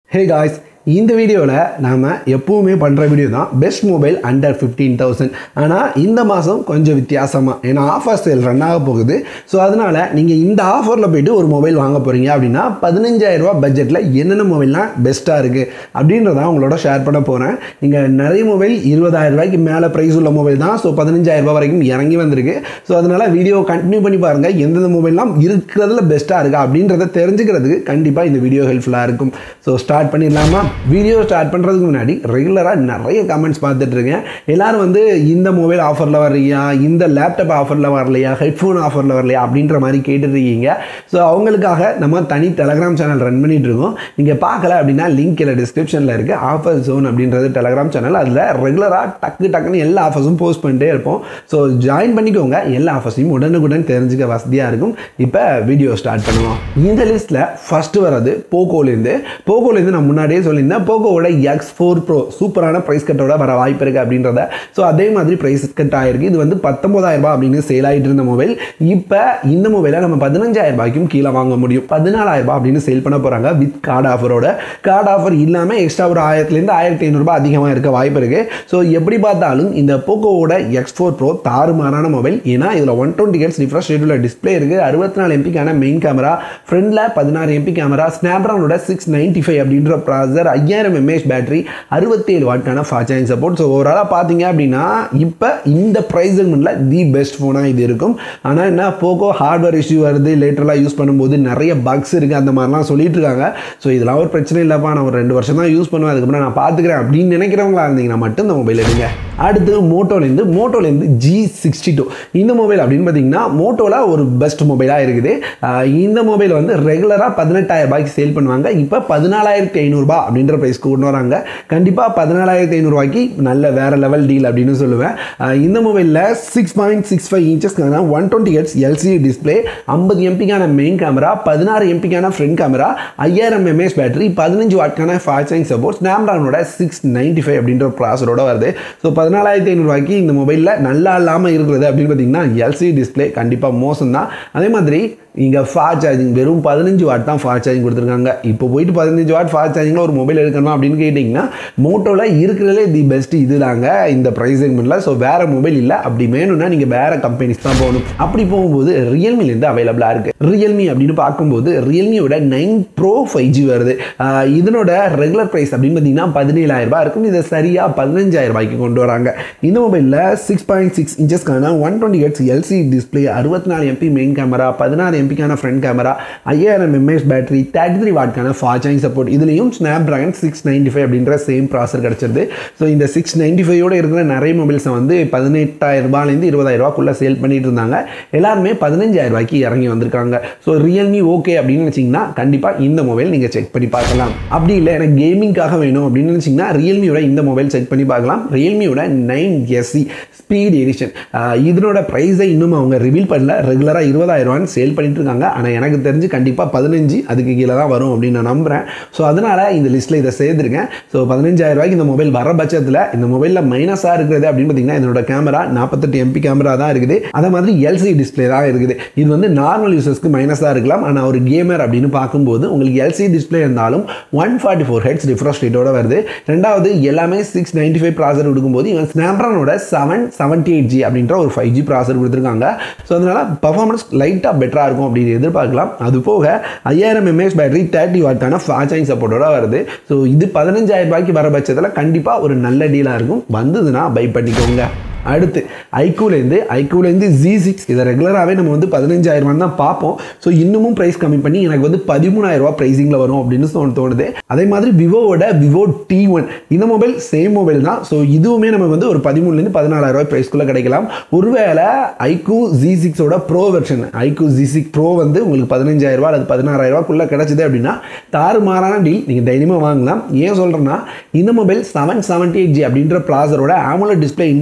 hey guys இந்த வீடியோவில் நாம் எப்பவுமே பண்ணுற வீடியோ தான் best mobile under fifteen thousand ஆனால் இந்த மாதம் கொஞ்சம் வித்தியாசமாக ஏன்னா ஆஃபர் சேல் ரன் ஆக போகுது ஸோ அதனால் நீங்கள் இந்த ஆஃபரில் போயிட்டு ஒரு மொபைல் வாங்க போகிறீங்க அப்படின்னா பதினஞ்சாயிரரூபா பட்ஜெட்டில் என்னென்ன மொபைல்லாம் பெஸ்ட்டாக இருக்குது அப்படின்றத உங்களோட ஷேர் பண்ண போகிறேன் நீங்கள் நிறைய மொபைல் இருபதாயிரம் ரூபாய்க்கு மேலே ப்ரைஸ் உள்ள மொபைல் தான் ஸோ பதினஞ்சாயிரம் ரூபாய் வரைக்கும் இறங்கி வந்திருக்கு ஸோ அதனால் வீடியோ கண்டினியூ பண்ணி பாருங்கள் எந்தெந்த மொபைல்லாம் இருக்கிறதுல பெஸ்ட்டாக இருக்கா அப்படின்றத தெரிஞ்சுக்கிறதுக்கு கண்டிப்பாக இந்த வீடியோ ஹெல்ப்ஃபுல்லாக இருக்கும் ஸோ ஸ்டார்ட் பண்ணிடலாமா வீடியோ ஸ்டார்ட் பண்ணுறதுக்கு முன்னாடி ரெகுலராக நிறைய கமெண்ட்ஸ் பார்த்துட்டு இருக்கேன் எல்லாரும் வந்து இந்த மொபைல் ஆஃபரில் வரலையா இந்த லேப்டாப் ஆஃபரில் வரலையா ஹெட்ஃபோன் ஆஃபரில் வரலையா அப்படின்ற மாதிரி கேட்டுட்டு இருக்கீங்க ஸோ அவங்களுக்காக நம்ம தனி டெலகிராம் சேனல் ரன் பண்ணிட்டு இருக்கோம் நீங்கள் பார்க்கல அப்படின்னா லிங்க் இல்லை டிஸ்கிரிப்ஷனில் இருக்குது ஆஃபர் ஜோன் அப்படின்றது டெலகிராம் சேனல் அதில் ரெகுலராக டக்கு டக்குன்னு எல்லா ஆஃபர்ஸும் போஸ்ட் பண்ணிட்டே இருப்போம் ஸோ ஜாயின் பண்ணிக்கோங்க எல்லா ஆஃபர்ஸையும் உடனுக்குடன் தெரிஞ்சுக்க வசதியாக இருக்கும் இப்போ வீடியோ ஸ்டார்ட் பண்ணுவோம் இந்த லிஸ்ட்டில் ஃபஸ்ட்டு வர்றது போக்கோலேருந்து போக்கோலேருந்து நான் முன்னாடியே சொல்லியிருந்தேன் போக்கோவோட எக்ஸ் ஃபோர் ப்ரோ சூப்பரான ப்ரைஸ் கட்டோட வர வாய்ப்பு இருக்குது அப்படின்றத ஸோ அதே மாதிரி ப்ரைஸ் கட் ஆயிருக்கு இது வந்து பத்தொன்பதாயிரம் ரூபாய் அப்படின்னு சேல் ஆகிட்டு இருந்த மொபைல் இப்போ இந்த மொபைலை நம்ம பதினஞ்சாயிரம் ரூபாய்க்கும் கீழே வாங்க முடியும் பதினாலாயிரம் ரூபாய் அப்படின்னு சேல் பண்ண போகிறாங்க வித் கார்டு ஆஃபரோட கார்டு ஆஃபர் இல்லாமல் எக்ஸ்ட்ரா ஒரு ஆயிரத்துலேருந்து ஆயிரத்தி ஐநூறுரூபா அதிகமாக இருக்க வாய்ப்பு இருக்குது ஸோ எப்படி பார்த்தாலும் இந்த போக்கோவோட எக்ஸ் ஃபோர் ப்ரோ தாறுமாறான மொபைல் ஏன்னா இதில் ஒன் டுவெண்ட்டி ஹெட்ஸ் ரிஃப்ரெஷ் ரேட்டில் டிஸ்பிளே இருக்குது அறுபத்தி நாலு எம்பிக்கான மெயின் கேமரா ஃப்ரண்டில் பதினாறு எம்பி கேமரா ஸ்னாப்ட்ராகனோட சிக்ஸ் நைன்ட்டி ஃபைவ் அப்படின்ற ப்ராசர் ஐயாயிரம் எம்ஏஹெச் பேட்டரி அறுபத்தேழு வாட்கான ஃபாஸ்ட் சார்ஜிங் சப்போர்ட் ஸோ ஓவராலாக பார்த்தீங்க அப்படின்னா இப்போ இந்த ப்ரைஸ் செக்மெண்ட்டில் தி பெஸ்ட் ஃபோனாக இது இருக்கும் ஆனால் என்ன போக்கோ ஹார்ட்வேர் இஷ்யூ வருது லேட்டரெலாம் யூஸ் பண்ணும்போது நிறைய பக்ஸ் இருக்குது அந்த மாதிரிலாம் சொல்லிட்டு இருக்காங்க ஸோ இதெல்லாம் ஒரு பிரச்சனை இல்லைப்பா நான் ஒரு ரெண்டு வருஷம் தான் யூஸ் பண்ணுவேன் அதுக்கப்புறம் நான் பார்த்துக்கிறேன் அப்படின்னு நினைக்கிறவங்களா இருந்தீங்கன்னா மட்டும் இந்த மொபைல் எடுங்க அடுத்து மோட்டோலேருந்து மோட்டோலேருந்து ஜி சிக்ஸ்டி டூ இந்த மொபைல் அப்படின்னு பார்த்தீங்கன்னா மோட்டோவில் ஒரு பெஸ்ட் மொபைலாக இருக்குது ஆஹ் இந்த மொபைல் வந்து ரெகுலராக பதினெட்டாயிரம் ரூபாய்க்கு சேல் பண்ணுவாங்க இப்போ பதினாலாயிரத்தி ஐநூறுரூபா அப்படின்ற ப்ரைஸ் கொண்டு வராங்க கண்டிப்பாக பதினாலாயிரத்தி ஐநூறுரூவாய்க்கு நல்ல வேற லெவல் டீல் அப்படின்னு சொல்லுவேன் ஆஹ் இந்த மொபைலில் சிக்ஸ் பாயிண்ட் சிக்ஸ் ஃபைவ் இன்ச்சஸ்க்கான one twenty hertz LCD display ஐம்பது எம்பிக்கான மெயின் கேமரா பதினாறு எம்பிக்கான ஃப்ரண்ட் கேமரா ஐயாயிரம் எம்ஏஹெச் பேட்டரி பதினஞ்சு வாட்கான ஃபாஸ்ட் சார்ஜிங் சப்போர்ட் ஸ்னாப்ட்ராகனோட சிக்ஸ் நைன்ட்டி ஃபைவ் அப்படின்ற ப்ராசரோட வருது ஸோ பதினாலாயிரத்தி ஐநூறுரூவாய்க்கு இந்த மொபைலில் நல்லா இல்லாமல் இருக்கிறது அப்படின்னு பார்த்தீங்கன்னா எல்சிடி டிஸ்பிளே கண்டிப்பாக மோசம் தான் அதே மாதிரி இங்கே ஃபாஸ்ட் சார்ஜிங் வெறும் பதினஞ்சு வாட் தான் ஃபாஸ்ட் சார்ஜிங் கொடுத்துருக்காங்க இப்போ போயிட்டு பதினஞ்சு வாட் ஃபாஸ்ட் சார்ஜிங்கில் ஒரு மொபைல் எடுக்கணும் அப்படின்னு கேட்டிங்கன்னா மோட்டோவில் இருக்கிறதுலே தி பெஸ்ட் இது தாங்க இந்த ப்ரைஸ் செக்மெண்ட்டில் ஸோ வேறு மொபைல் இல்லை அப்படி வேணும்னா நீங்கள் வேறு கம்பெனிஸ் தான் போகணும் அப்படி போகும்போது ரியல்மிலேருந்து அவைலபிளாக இருக்குது ரியல்மி அப்படின்னு பார்க்கும்போது ரியல்மியோட நைன் ப்ரோ ஃபைவ் ஜி வருது ஆஹ் இதனோட ரெகுலர் ப்ரைஸ் அப்படின்னு பார்த்தீங்கன்னா பதினேழாயிரம் ரூபாய் இருக்கும் இதை சரியாக பதினஞ்சாயிரம் ரூபாய்க்கு கொண்டு வராங்க இந்த மொபைலில் சிக்ஸ் பாயிண்ட் சிக்ஸ் இன்ச்சஸ்க்கான one twenty hertz LC display அறுபத்தி நாலு எம்பி மெயின் கேமரா பதினாறு எம்பிக்கான ஃப்ரண்ட் கேமரா ஐயாயிரம் எம்ஏஹெச் பேட்டரி தேர்ட்டி த்ரீ வாட்கான ஃபாஸ்ட் சார்ஜிங் சப்போர்ட் இதுலேயும் Snapdragon six ninety five அப்படின்ற சேம் ப்ராசர் கிடச்சிருது ஸோ இந்த சிக்ஸ் நைன்டி ஃபைவோட இருக்கிற நிறைய மொபைல்ஸை வந்து பதினெட்டாயிரம் ரூபாயிலேருந்து இருபதாயிரம் ரூபாக்குள்ளே சேல் பண்ணிட்டு இருந்தாங்க எல்லாருமே பதினஞ்சாயிரம் ரூபாய்க்கு இறங்கி வந்திருக்காங்க ஸோ ரியல்மி ஓகே அப்படின்னு நினச்சிங்கன்னா கண்டிப்பாக இந்த மொபைல் நீங்கள் செக் பண்ணி பார்க்கலாம் அப்படி இல்லை எனக்கு கேமிங்காக வேணும் அப்படின்னு நினச்சிங்கன்னா ரியல்மியோட இந்த மொபைல் செக் பண்ணி பார்க்கலாம் ரியல்மியோட நைன் எஸ்சி ஸ்பீட் எடிஷன் இதனோட ப்ரைஸை இன்னும் அவங்க ரிவீல் பண்ணல ரெகுலராக இருபதாயிரம் ரூபான்னு சேல் பண்ணிட்டு இருக்காங்க ஆனால் எனக்கு தெரிஞ்சு கண்டிப்பாக பதினஞ்சு அதுக்கு கீழே தான் வரும் அப்படின்னு நான் நம்புகிறேன் ஸோ அதனால் இந்த லிஸ்ட்டில் இதை சேர்த்துருக்கேன் ஸோ பதினஞ்சாயிரம் ரூபாய்க்கு இந்த மொபைல் வர பட்சத்தில் இந்த மொபைலில் மைனஸாக இருக்கிறது அப்படின்னு பார்த்தீங்கன்னா இதனோட கேமரா நாற்பத்தெட்டு எம்பி கேமரா தான் இருக்குது அதே மாதிரி எல்சி டிஸ்பிளே தான் இருக்குது இது வந்து நார்மல் யூசர்ஸ்க்கு மைனஸாக இருக்கலாம் ஆனால் ஒரு கேமர் அப்படின்னு பார்க்கும்போது உங்களுக்கு எல்சி டிஸ்பிளே இருந்தாலும் one forty four hertz refresh ரேட்டோட வருது ரெண்டாவது எல்லாமே சிக்ஸ் நைன்டி ஃபைவ் ப்ராசர் கொடுக்கும்போது இவன் ஸ்னாப்ட்ரானோட செவன் செவன்ட்டி எயிட் ஜி அப்படின்ற ஒரு ஃபைவ் ஜி ப்ராசர் கொடுத்துருக்காங்க ஸோ அதனால் பர்ஃபார்மன்ஸ் லைட்டாக பெட்டராக இருக்கும் அப்படின்னு எதிர்பார்க்கலாம் அது போக ஐயாயிரம் எம்ஏஹெச் பேட்டரி தேர்ட்டி வாட்டான ஃபாஸ்ட் சார்ஜிங் சப்போர்ட்டோட வருது ஸோ இது பதினஞ்சாயிரம் ரூபாய்க்கு வர பட்சத்தில் கண்டிப்பாக ஒரு நல்ல டீலாக இருக்கும் வந்ததுன்னா பை பண்ணிக்கோங்க அடுத்து ஐக்கூலேருந்து ஐக்கூலேருந்து ஜி சிக்ஸ் இதை ரெகுலராகவே நம்ம வந்து பதினஞ்சாயிரம் தான் பார்ப்போம் ஸோ இன்னமும் ப்ரைஸ் கம்மி பண்ணி எனக்கு வந்து பதிமூணாயிரம் ரூபா ப்ரைஸிங்கில் வரும் அப்படின்னு தோணு தோணுது அதே மாதிரி விவோவோட விவோ டி ஒன் இந்த மொபைல் சேம் மொபைல் தான் ஸோ இதுவுமே நம்ம வந்து ஒரு பதிமூணுலேருந்து பதினாலாயிரம் ரூபாய் ப்ரைஸ்க்குள்ளே கிடைக்கலாம் ஒருவேளை ஐக்கூ ஜி சிக்ஸோட pro version iQOO G six pro வந்து உங்களுக்கு பதினஞ்சாயிரம் ரூபா அல்லது பதினாறாயிரம் ரூபாக்குள்ளே கிடச்சிது அப்படின்னா தாறுமாறான டீல் நீங்கள் தைரியமாக வாங்கலாம் ஏன் சொல்கிறேன்னா இந்த mobile seven seventy eight G அப்படின்ற ப்ளாசரோட AMOLED display in display finger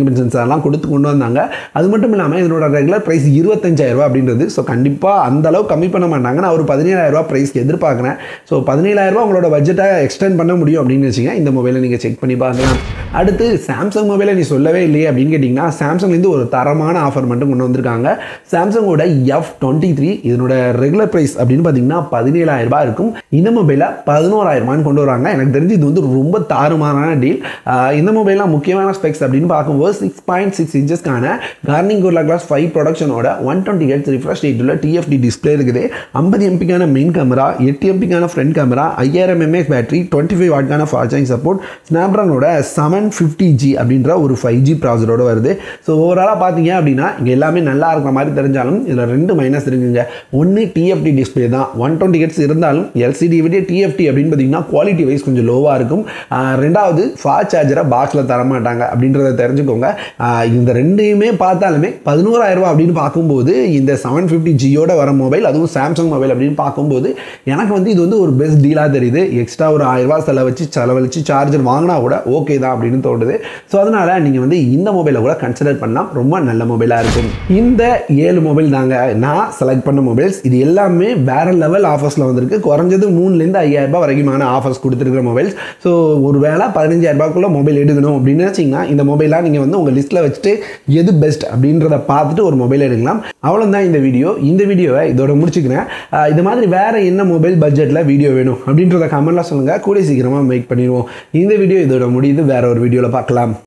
finger சென்சார்லாம் கொடுத்து கொண்டு வந்தாங்க அது மட்டும் இல்லாமல் இதனோட ரெகுலர் ப்ரைஸ் இருபத்தஞ்சாயிரரூபா அப்படின்றது ஸோ கண்டிப்பாக அந்த அளவு கம்மி பண்ண மாட்டாங்க நான் ஒரு பதினேழாயிரரூபா ப்ரைஸ்க்கு எதிர்பார்க்குறேன் ஸோ பதினேழாயிரரூபா உங்களோட பட்ஜெட்டை எக்ஸ்டெண்ட் பண்ண முடியும் அப்படின்னு வச்சுங்க இந்த மொபைலை நீங்கள் செக் பண்ணி பார்க்கலாம் அடுத்து சாம்சங் மொபைலை நீ சொல்லவே இல்லையே அப்படின்னு கேட்டிங்கன்னா சாம்சங்லேருந்து ஒரு தரமான ஆஃபர் மட்டும் கொண்டு வந்திருக்காங்க சாம்சங்கோட எஃப் டுவெண்ட்டி த்ரீ இதனோட ரெகுலர் ப்ரைஸ் அப்படின்னு பார்த்தீங்கன்னா பதினேழாயிரம் ரூபாய் இருக்கும் இந்த மொபைலை பதினோராயிரமான்னு கொண்டு வராங்க எனக்கு தெரிஞ்சு இது வந்து ரொம்ப தாறுமாறான டீல் இந்த மொபைலாம் முக்கியமான ஸ்பெக்ஸ் அப்படின்னு பார்க்கும்போது சிக்ஸ் பாயிண்ட் சிக்ஸ் இன்ச்சஸ்க்கான கார்னிங் கோர்லா கிளாஸ் ஃபைவ் ப்ரொடக்ஷனோட ஒன் டுவெண்ட்டி ஹெட்ஸ் ரிஃப்ரெஷ் ரேட்டில் டிஎஃப்டி டிஸ்பிளே இருக்குது ஐம்பது எம்பிக்கான மெயின் கேமரா எட்டு எம்பிக்கான ஃப்ரண்ட் கேமரா ஐயாயிரம் எம்ஏஹெச் பேட்டரி டுவெண்ட்டி ஃபைவ் வாட்கான ஃபாஸ்ட் சார்ஜிங் சப்போர்ட் ஸ்னாப்ட்ராகனோட செவன் ஃபிஃப்டி ஜி அப்படின்ற ஒரு ஃபைவ் ஜி ப்ராசரோட வருது ஸோ ஓவராலாக பார்த்தீங்க அப்படின்னா இங்கே எல்லாமே நல்லா இருக்கிற மாதிரி தெரிஞ்சாலும் இதில் ரெண்டு மைனஸ் இருக்குங்க ஒன்று டிஎஃப்டி டிஸ்பிளே தான் ஒன் டுவெண்ட்டி ஹெட்ஸ் இருந்தாலும் எல்சிடி விட டிஎஃப்டி அப்படின்னு பார்த்தீங்கன்னா குவாலிட்டி வைஸ் கொஞ்சம் லோவாக இருக்கும் ஆஹ் ரெண்டாவது ஃபாஸ்ட் சார்ஜரை பாக்ஸில் தர மாட்டாங்க அப்படின்றத தெரிஞ்சுக்கோங்க ஆஹ் இந்த ரெண்டையுமே பார்த்தாலுமே பதினோராயிரம் ரூபாய் அப்படின்னு பார்க்கும்போது இந்த செவன் ஃபிஃப்டி ஜியோட வர மொபைல் அதுவும் சாம்சங் மொபைல் அப்படின்னு பார்க்கும்போது எனக்கு வந்து இது வந்து ஒரு பெஸ்ட் டீலாக தெரியுது எக்ஸ்ட்ரா ஒரு ஆயிரம் ரூபாய் செலவச்சு செலவழிச்சு சார்ஜர் வாங்கினா கூட ஓகே தான் அப்படின்னு தோணுது ஸோ அதனால் நீங்கள் வந்து இந்த மொபைலை கூட கன்சிடர் பண்ணலாம் ரொம்ப நல்ல மொபைலாக இருக்கும் இந்த ஏழு மொபைல் தாங்க நான் செலக்ட் பண்ண மொபைல்ஸ் இது எல்லாமே வேற லெவல் ஆஃபர்ஸில் வந்திருக்கு குறைஞ்சது மூணுலேருந்து ஐயாயிரம் ரூபாய் வரைக்குமான ஆஃபர்ஸ் கொடுத்துருக்கிற மொபைல்ஸ் ஸோ ஒரு வேளை பதினஞ்சாயிரம் ரூபாய்க்குள்ள மொபைல் எடுக்கணும் அப்படின்னு நினச்சிங்கன்னா இந்த மொபைலாக நீங்கள் வந்து உங்கள் லிஸ்ட்டில் வச்சுட்டு எது பெஸ்ட் அப்படின்றத பார்த்துட்டு ஒரு மொபைல் எடுக்கலாம் அவ்வளோதான் இந்த வீடியோ இந்த வீடியோவை இதோட முடிச்சுக்கிறேன் ஆஹ் இது மாதிரி வேற என்ன மொபைல் பட்ஜெட்டில் வீடியோ வேணும் அப்படின்றத கமெண்ட்ல சொல்லுங்கள் கூடிய சீக்கிரமாக மேக் பண்ணிடுவோம் இந்த வீடியோ இதோட முடியுது வேற ஒரு வீடியோவில் பார்க்கலாம்